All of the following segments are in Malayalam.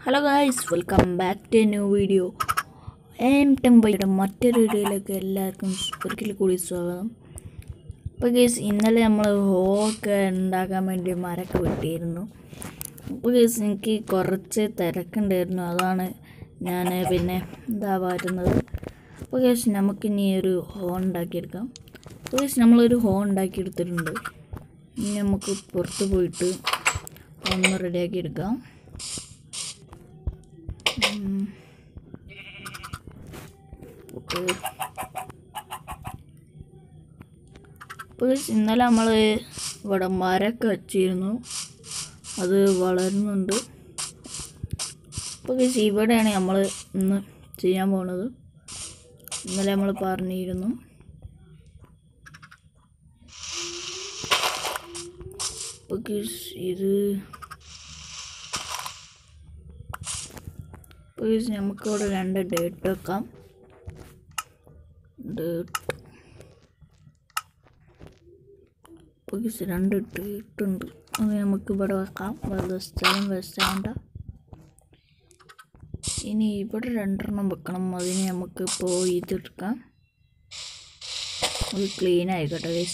Hello guys welcome back to new video M ടെമ്പയുടെ മറ്റൊരു വീഡിയോയിലേക്ക് എല്ലാവർക്കും ഒരിക്കൽ കൂടി സ്വാഗതം അപ്പോൾ ഗേസ് ഇന്നലെ നമ്മൾ ഹോക്കെ ഉണ്ടാക്കാൻ വേണ്ടി മരമൊക്കെ വെട്ടിയിരുന്നു അപ്പോൾ ഗേസ് എനിക്ക് കുറച്ച് തിരക്കുണ്ടായിരുന്നു അതാണ് ഞാൻ പിന്നെ ഇതാവാറ്റുന്നത് അപ്പോൾ ഗേസ് നമുക്കിനി ഒരു ഹോൺ ഉണ്ടാക്കിയെടുക്കാം അപ്പോൾ ഗേസ് നമ്മളൊരു ഹോൺ ഉണ്ടാക്കിയെടുത്തിട്ടുണ്ട് ഇനി നമുക്ക് പുറത്ത് പോയിട്ട് ഒന്ന് റെഡിയാക്കി എടുക്കാം ഓക്കെ അപ്പോൾ ഇന്നലെ നമ്മൾ ഇവിടെ മരമൊക്കെ വെച്ചിരുന്നു അത് വളരുന്നുണ്ട് അപ്പോൾ ഗൈസ് ഇവിടെയാണ് നമ്മൾ ഇന്ന് ചെയ്യാൻ പോണത് ഇന്നലെ നമ്മൾ പറഞ്ഞിരുന്നു അപ്പോൾ ഗൈസ് ഇത് അപ്പോൾ ഗൈസ് നമുക്കിവിടെ രണ്ട് ഡേറ്റ് വെക്കാം ഡേറ്റ് അപ്പോൾ ഗൈസ് രണ്ട് ഡേറ്റ് ഉണ്ട് അത് നമുക്ക് ഇവിടെ വെക്കാം വെറുതെ സ്ഥലം വെച്ചാണ്ട ഇനി ഇവിടെ രണ്ടെണ്ണം വെക്കണം അതിന് നമുക്ക് ഇപ്പോൾ ഇതെടുക്കാം അത് ക്ലീൻ ആയിക്കോട്ടെ ഗൈസ്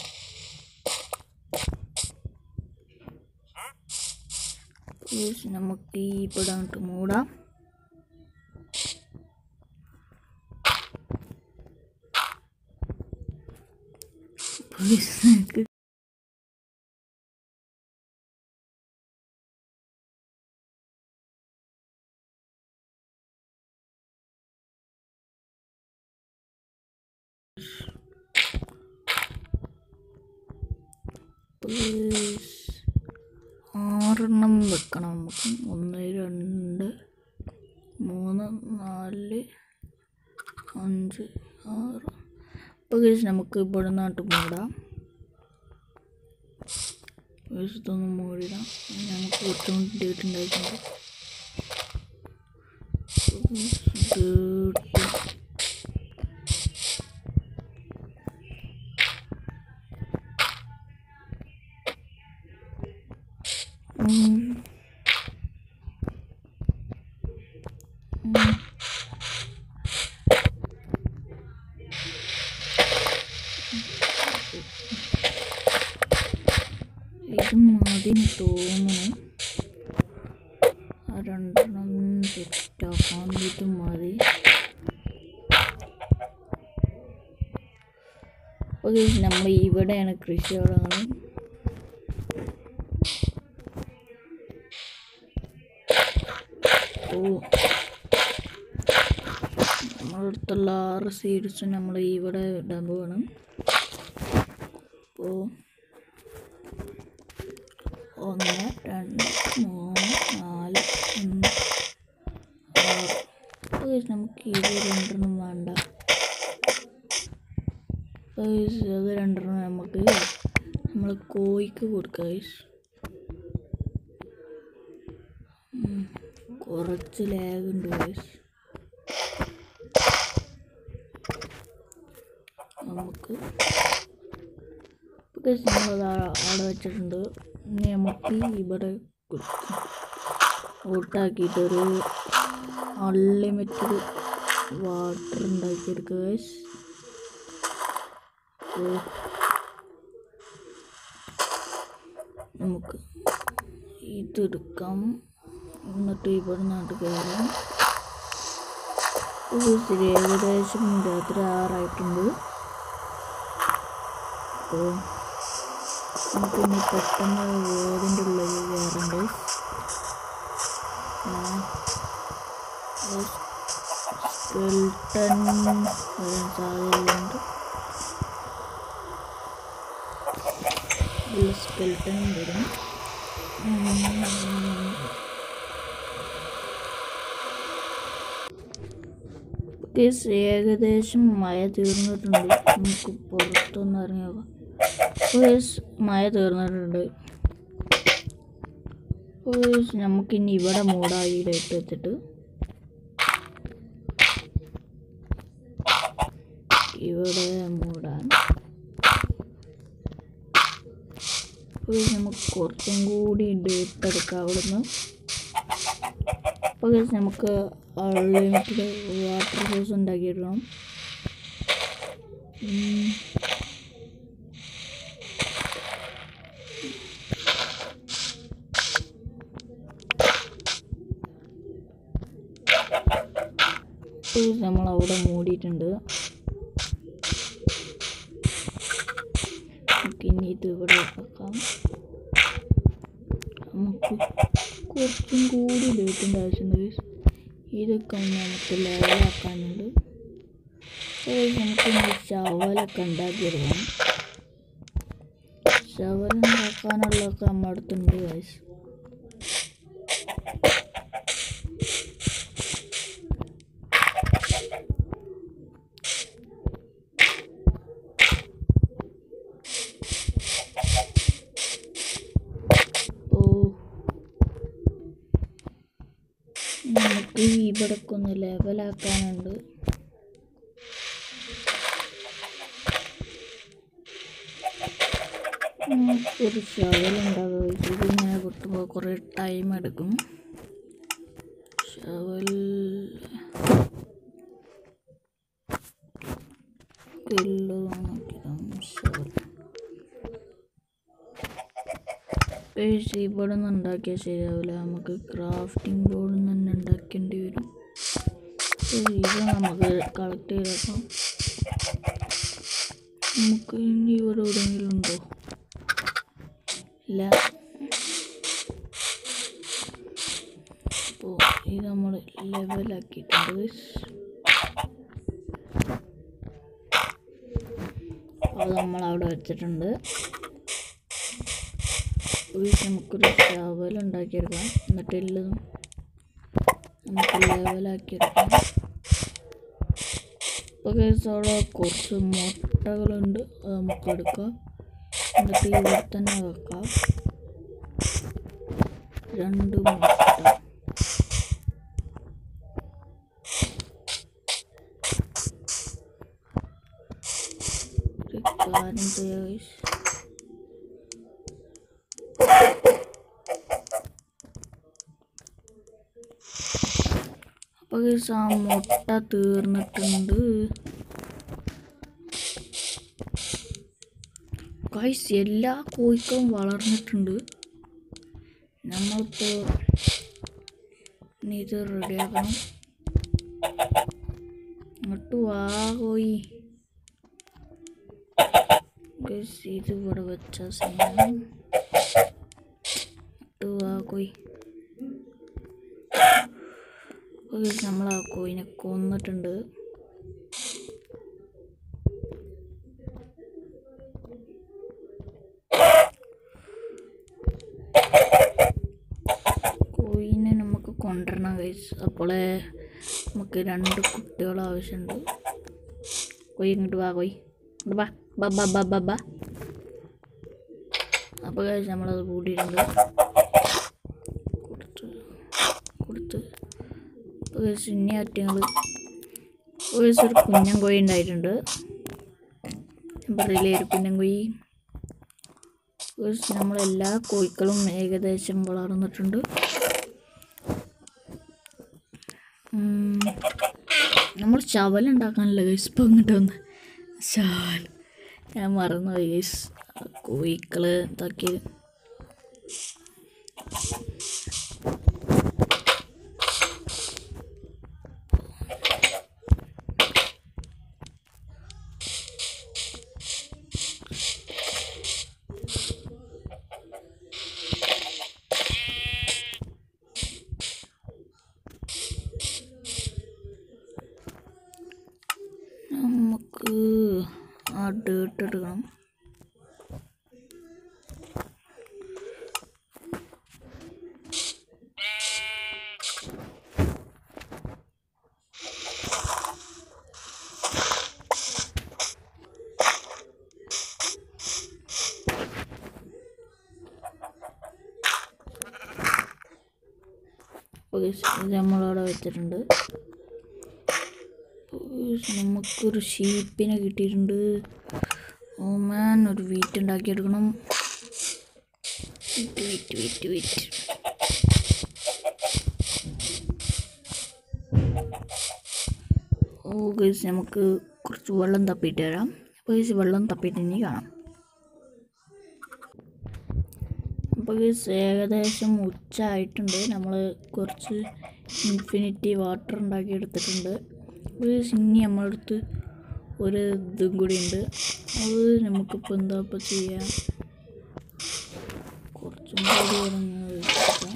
ഗൈസ് നമുക്ക് ഈ ഇവിടെ അങ്ങോട്ട് മൂടാം ഗൈസ് നമുക്ക് പ്ലീസ് ആറെണ്ണം വെക്കണം നമുക്ക് ഒന്ന് രണ്ട് മൂന്ന് നാല് അഞ്ച് ആറ് അപ്പോൾ കേസ് നമുക്ക് ഇവിടെ നിന്നാട്ട് മൂടാം കേസ് ഇതൊന്ന് മൂടിടാം നമുക്ക് കുറച്ചും കൂടി ഡേറ്റ് ഉണ്ടായിട്ടുണ്ട് ഡേറ്റ് ഉം. ഉം. ഇത് മതി തോന്നുന്നു ആ രണ്ടെണ്ണം സെറ്റാക്കാൻ ഇത് മതി ഓക്കെ നമ്മൾ ഇവിടെയാണ് കൃഷി തുടങ്ങുന്നത് ഓ നമ്മളടുത്തുള്ള ആറ് സീഡ്സും നമ്മൾ ഇവിടെ ഇടാൻ പോകണം അപ്പോൾ ഒന്ന് രണ്ട് മൂന്ന് നാല് അഞ്ച് ആറ് അപ്പോൾ guys നമുക്ക് ഇത് രണ്ടെണ്ണം വേണ്ട അപ്പോൾ guys അത് രണ്ടെണ്ണം നമുക്ക് നമ്മൾ കോഴിക്ക് കൊടുക്കാം guys. ഉം. കുറച്ച് ലാഗ് ഉണ്ട് guys. നമുക്ക് ഇപ്പോൾ നമ്മളത് അവിടെ വെച്ചിട്ടുണ്ട് ഇനി നമുക്ക് ഇവിടെ കൊടുക്കാം ഔട്ടാക്കിയിട്ടൊരു അൺലിമിറ്റഡ് വാട്ടർ ഉണ്ടാക്കിയെടുക്കുക guys. അപ്പോൾ നമുക്ക് ഇതെടുക്കാം എന്നിട്ട് ഇവിടെ നാട്ട് കയറാം ഒരു ശരി ഏകദേശം രാത്രി ആറായിട്ടുണ്ട് അപ്പോൾ നമുക്കിനി പെട്ടെന്ന് വീടിൻ്റെ ഉള്ളിൽ കയറണ്ട് സ്കെൽട്ടൺ വരാൻ സാധ്യതയുണ്ട് സ്കെൽട്ടനും വരും കേസ് ഏകദേശം മഴ തീർന്നിട്ടുണ്ട് നമുക്ക് പുറത്തൊന്ന് ഇറങ്ങി നോക്കാം കേസ് മഴ തീർന്നിട്ടുണ്ട് കേസ് നമുക്കിനി ഇവിടെ മൂടായി ഇട്ട് വെച്ചിട്ട് ഇവിടെ മൂടാൻ കേസ് നമുക്ക് കുറച്ചും കൂടി ഡേറ്റ് എടുക്കാം അവിടുന്ന് അപ്പോൾ guys നമുക്ക് അൺലിമിറ്റഡ് വാട്ടർ സോഴ്സ് ഉണ്ടാക്കിയെടുക്കണം ഉം. ഇത് നമ്മൾ അവിടെ മൂടിയിട്ടുണ്ട് നമുക്ക് ഇനി ഇത് ഇവിടെ വെക്കാം നമുക്ക് കുറച്ചും കൂടി ലൈറ്റിൻ്റെ ആവശ്യമുണ്ട് guys. ഇതൊക്കെ ഒന്ന് നമുക്ക് ലെവലാക്കാനുണ്ട് അപ്പോൾ നമുക്ക് ഇനി ശവലൊക്കെ ഉണ്ടാക്കിയെടുക്കണം ശവലുണ്ടാക്കാനുള്ളതൊക്കെ നമ്മുടെ അടുത്തുണ്ട് ഗൈസ് ഓ നമുക്ക് ഇവിടൊക്കെ ഒന്ന് ലെവലാക്കാനുണ്ട് ഒരു ഷവലുണ്ടാകും ഇതിങ്ങനെ കുത്തുമ്പോൾ കുറേ ടൈം എടുക്കും ഷവൽ ഷവൽ പേഴ്സ് ഇവിടെ നിന്ന് ഉണ്ടാക്കിയാൽ ശരിയാവില്ല നമുക്ക് ക്രാഫ്റ്റിംഗ് ബോർഡിൽ നിന്ന് തന്നെ ഉണ്ടാക്കേണ്ടി വരും അപ്പോൾ ഇത് നമുക്ക് കളക്ട് ചെയ്തേക്കാം നമുക്ക് ഇനി ഇവിടെ എവിടെയെങ്കിലും ഉണ്ടോ ഇല്ല അപ്പോൾ ഇത് നമ്മൾ ലെവലാക്കിയിട്ടുണ്ട് guys. അത് നമ്മൾ അവിടെ വെച്ചിട്ടുണ്ട് ഒരു നമുക്കൊരു ഷവൽ ഉണ്ടാക്കിയെടുക്കാം എന്നിട്ട് എല്ലാം നമുക്ക് ലെവലാക്കിയെടുക്കാം ഇപ്പോൾ കേസ് അവിടെ കുറച്ച് മുട്ടകളുണ്ട് അത് നമുക്ക് എടുക്കാം എന്നിട്ട് ഇവിടെ തന്നെ വെക്കാം രണ്ട് മുട്ട ഒരു കാര്യം ചെയ്യാം guys. അപ്പോൾ guys, ആ മുട്ട തീർന്നിട്ടുണ്ട് ഗൈസ് എല്ലാ കോഴിക്കളും വളർന്നിട്ടുണ്ട് നമ്മളിപ്പോൾ ഇനി ഇത് റെഡിയാക്കണം ഇങ്ങോട്ട് വാ കോയി ഗൈസ് ഇത് ഇവിടെ വെച്ച സമയം ഇങ്ങോട്ട് വാ കോയി നമ്മൾ ആ കോയിനെ കൊന്നിട്ടുണ്ട് കോയിനെ നമുക്ക് കൊണ്ടുവരണം കഴിച്ച് അപ്പോളെ നമുക്ക് രണ്ട് കുട്ടികൾ ആവശ്യമുണ്ട് കോയി ഇങ്ങോട്ട് വാ കോയി ഇങ്ങോട്ട് വാ ബാ ബാ ബാ ബാ ബാ അപ്പോൾ കഴിച്ച് നമ്മളത് കൂട്ടിയിട്ടുണ്ട് കൊടുത്ത് കൊടുത്ത് അപ്പോൾ കഴിച്ച് ഇനി അറ്റങ്ങൾ ഒരു ദിവസം ഒരു കുഞ്ഞൻ കോഴി ഉണ്ടായിട്ടുണ്ട് ഞാൻ പറയില്ലേ ഒരു കുഞ്ഞൻ കോഴി ഗൈസ്, നമ്മളെല്ലാ കോഴിക്കളും ഏകദേശം വളർന്നിട്ടുണ്ട് ഉം, നമ്മൾ ശവൽ ഉണ്ടാക്കാനല്ല ഗൈസ് ഇപ്പം ഇങ്ങോട്ട് വന്ന് ശവൽ ഞാൻ മറന്നുപോയി ഗൈസ് കോഴിക്കള് ഇതാക്കി നമുക്ക് ആ ഡേട്ട് എടുക്കണം ഓക്കെ ഇത് നമ്മളവിടെ വെച്ചിട്ടുണ്ട് ഉയ്സ്, നമുക്കൊരു ഷീപ്പിനെ കിട്ടിയിട്ടുണ്ട് ഓ മാൻ ഒരു വീറ്റ് ഉണ്ടാക്കിയെടുക്കണം wait wait wait wait oh guys നമുക്ക് കുറച്ച് വെള്ളം തപ്പിയിട്ട് വരാം അപ്പോൾ ഗൈസ് വെള്ളം തപ്പിയിട്ട് ഇനി കാണാം അപ്പോൾ ഗൈസ് ഏകദേശം ഉച്ച ആയിട്ടുണ്ട് നമ്മൾ കുറച്ച് ഇൻഫിനിറ്റി വാട്ടർ ഉണ്ടാക്കി എടുത്തിട്ടുണ്ട് അപ്പോൾ ഗൈസ് ഇനി നമ്മളടുത്ത് ഒരു ഇതും കൂടി ഉണ്ട് അത് നമുക്കിപ്പോൾ എന്താ ഇപ്പോൾ ചെയ്യാം കുറച്ചും കൂടി ഇറങ്ങി വെക്കാം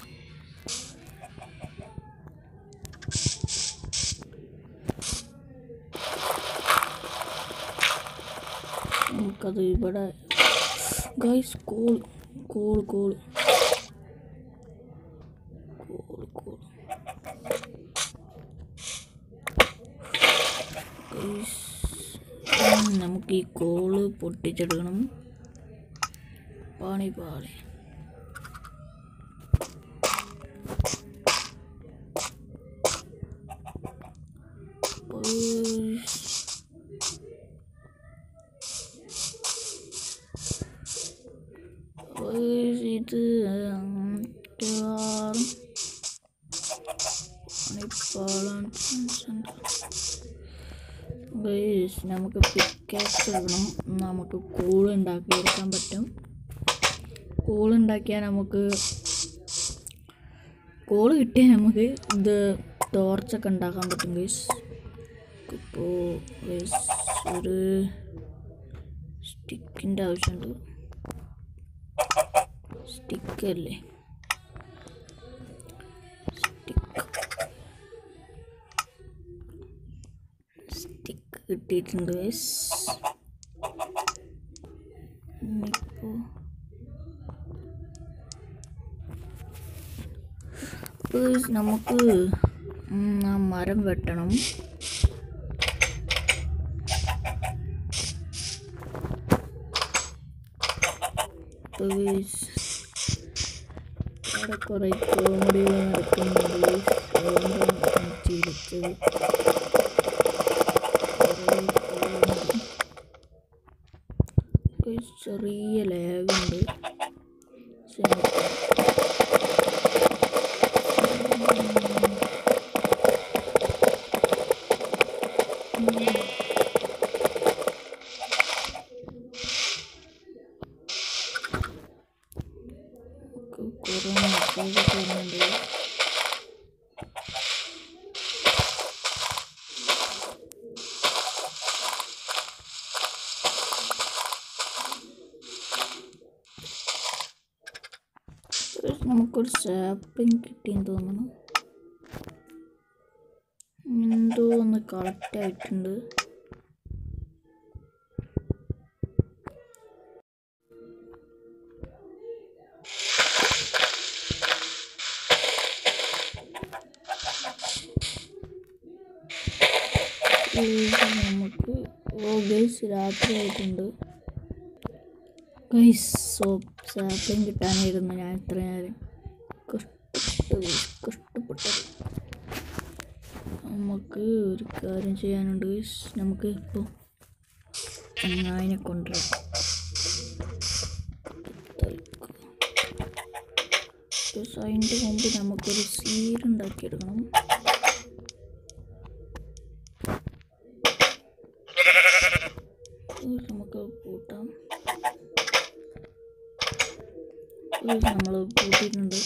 നമുക്കത് ഇവിടെ guys call call call call call guys നമുക്ക് ഈ കോള് പൊട്ടിച്ചെടുക്കണം പാണി പാളി ഗൈസ് Guys, ഇത് മിക്കവാറും പണിപ്പാളാണ് ഗൈസ് നമുക്ക് പിക്കാക്സ് എടുക്കണം നമുക്ക് കൂൾ ഉണ്ടാക്കി എടുക്കാൻ പറ്റും കൂൾ ഉണ്ടാക്കിയാൽ നമുക്ക് കോള് കിട്ടിയാൽ നമുക്ക് ഇത് ടോർച്ചൊക്കെ ഉണ്ടാക്കാൻ പറ്റും ഗൈസ് ഇപ്പോൾ ഗൈസ് ഒരു സ്റ്റിക്കിൻ്റെ ആവശ്യമുണ്ട് സ്റ്റിക്കല്ലേ സ്റ്റിക്ക് സ്റ്റിക്ക് കിട്ടിയിട്ടുണ്ട് ഗൈസ് ഇനിയിപ്പോൾ ഗൈസ് നമുക്ക് ഉം, ആ മരം വെട്ടണം ഗൈസ് അവിടെ കുറേ കോമഡികൾ നടക്കുന്നുണ്ട് അതുകൊണ്ടാണ് ചിരിച്ചത് കുറേ comedy. Guys, ചെറിയ ലാഗുണ്ട് കുറേ മെസ്സേജ് വരുന്നുണ്ട് Guys, നമുക്കൊരു സാപ്പിങ് കിട്ടിയെന്ന് തോന്നുന്നു എന്തോ ഒന്ന് കളക്ട് ആയിട്ടുണ്ട് ഗൈസ്, നമുക്ക് ഓ ഗൈസ് രാത്രി ആയിട്ടുണ്ട് ഗൈസ് സോ സാപ്പിങ് കിട്ടാനായിരുന്നു ഞാൻ ഇത്ര നേരം കഷ്ടപ്പെട്ടു guys, കഷ്ടപ്പെട്ടത് നമുക്ക് ഒരു കാര്യം ചെയ്യാനുണ്ട് ഗൈസ് നമുക്ക് ഇപ്പോൾ ചങ്ങായിനെ കൊണ്ടുവരാം ഗൈസ്, അതിൻ്റെ മുമ്പ് നമുക്കൊരു സീഡ് ഉണ്ടാക്കിയെടുക്കണം ഗൈസ്, നമുക്ക് കൂട്ടാം നമ്മൾ കൂട്ടിയിട്ടുണ്ട്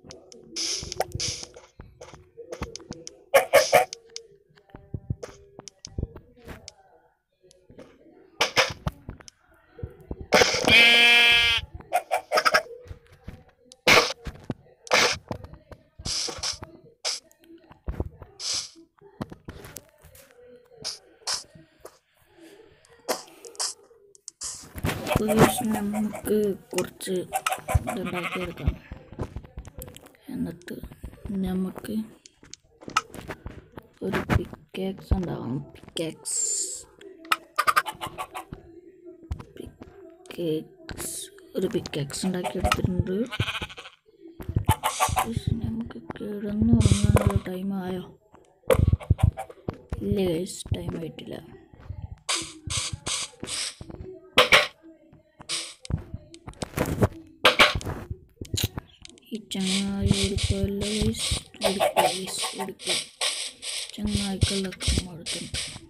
ഗൈസ്, നമുക്ക് കുറച്ച് ഇതുണ്ടാക്കിയെടുക്കാം എന്നിട്ട് നമുക്ക് ഒരു പിക്കാക്സ് ഉണ്ടാവണം പിക്കാക്സ് പിക്കാക്സ് ഒരു പിക്കാക്സ് ഉണ്ടാക്കിയെടുത്തിട്ടുണ്ട് ഗൈസ്, നമുക്ക് കിടന്നുറങ്ങാനുള്ള ടൈം ആയോ ഇല്ല ഗൈസ് ടൈം ആയിട്ടില്ല ഈ ചങ്ങായി എടുക്കുമല്ലോ ഗൈസ് എടുക്കുക ഗൈസ് എടുക്കുക ചങ്ങായിക്കുള്ളൊക്കെ മടുത്തുണ്ട്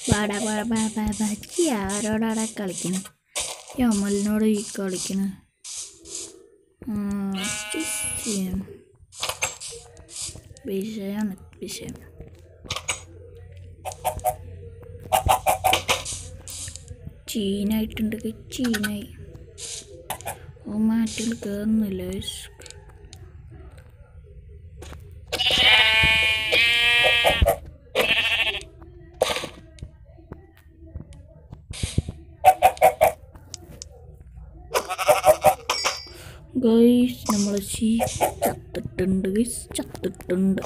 ബാടാ ബാ ബാ ബാ ബച്ചി ആരോടാടാ കളിക്കണേ ഈ അമലിനോട് ഈ കളിക്കണേ വിഷയമാണ് വിഷയം ചീനായിട്ടുണ്ട് ചീനായി ഓ മാറ്റിൽ കയറുന്നില്ല guys. ഗൈസ് നമ്മൾ ശീ ചത്തിട്ടുണ്ട് ഗൈസ് ചത്തിട്ടുണ്ട്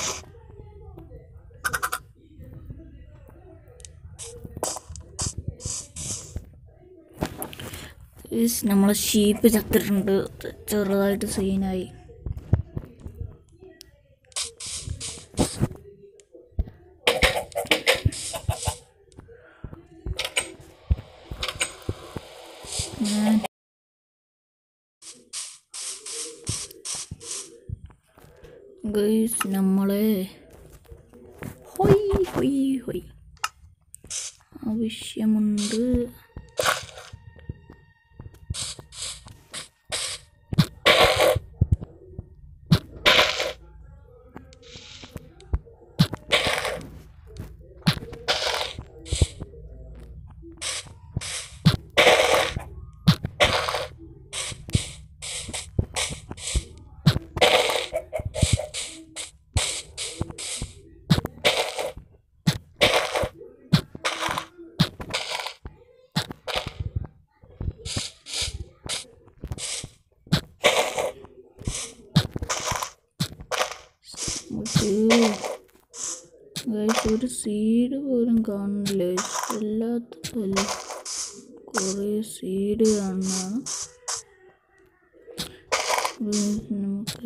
ഗൈസ് നമ്മളെ ഷീപ്പ് ചത്തിട്ടുണ്ട് ചെറുതായിട്ട് സീനായി ഞാൻ ഗൈസ് നമ്മളെ ഹൊയ് ഹൊയ് ഹൊയ് ആവശ്യമുണ്ട് ഗൈസ് ഒരു സീഡ് പോലും കാണില്ല എല്ലാത്തല്ല കുറേ സീഡ് കാണുന്നതാണ് Guys, നമുക്ക്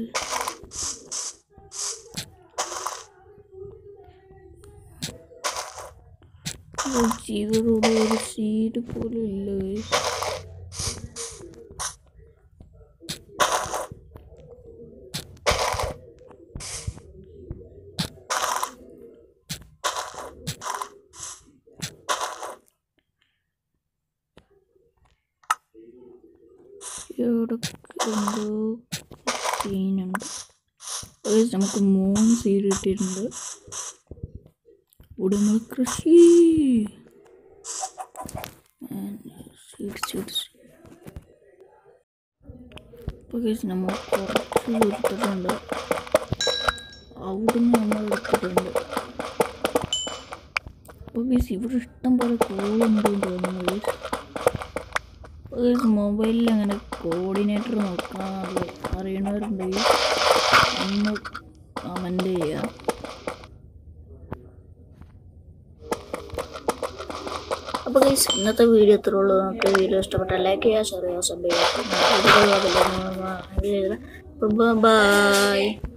Guys, ഇവരുടെ ഒരു സീഡ് പോലും ഇല്ല guys. ഇവിടെ എന്തോ സീനുണ്ട് Guys, നമുക്ക് മൂന്ന് സീഡ് കിട്ടിയിട്ടുണ്ട് ഇവിടെ നമ്മൾ കൃഷി സീഡ് സീഡ് ഇപ്പോൾ കേസ് നമ്മൾ കുറച്ച് എടുത്തിട്ടുണ്ട് അവിടുന്ന് നമ്മൾ എടുത്തിട്ടുണ്ട് അപ്പോൾ കേസ് ഇവിടെ ഇഷ്ടം പോലെ കോളുണ്ടെന്ന് തോന്നുന്നു കേസ് മൊബൈലിൽ അങ്ങനെ കോർഡിനേറ്റർ നോക്കാൻ അറി- അറിയണവരുണ്ടെങ്കിൽ ഒന്ന് കമൻറ്റ് ചെയ്യുക അപ്പോൾ ഗൈസ് ഇന്നത്തെ വീഡിയോ ഇത്രേ ഉള്ളൂ നമുക്ക് വീഡിയോ ഇഷ്ടപ്പെട്ടാൽ ലൈക്ക് ചെയ്യുക ഷെയർ ചെയ്യുക സബ് ചെയ്യുക ബൈ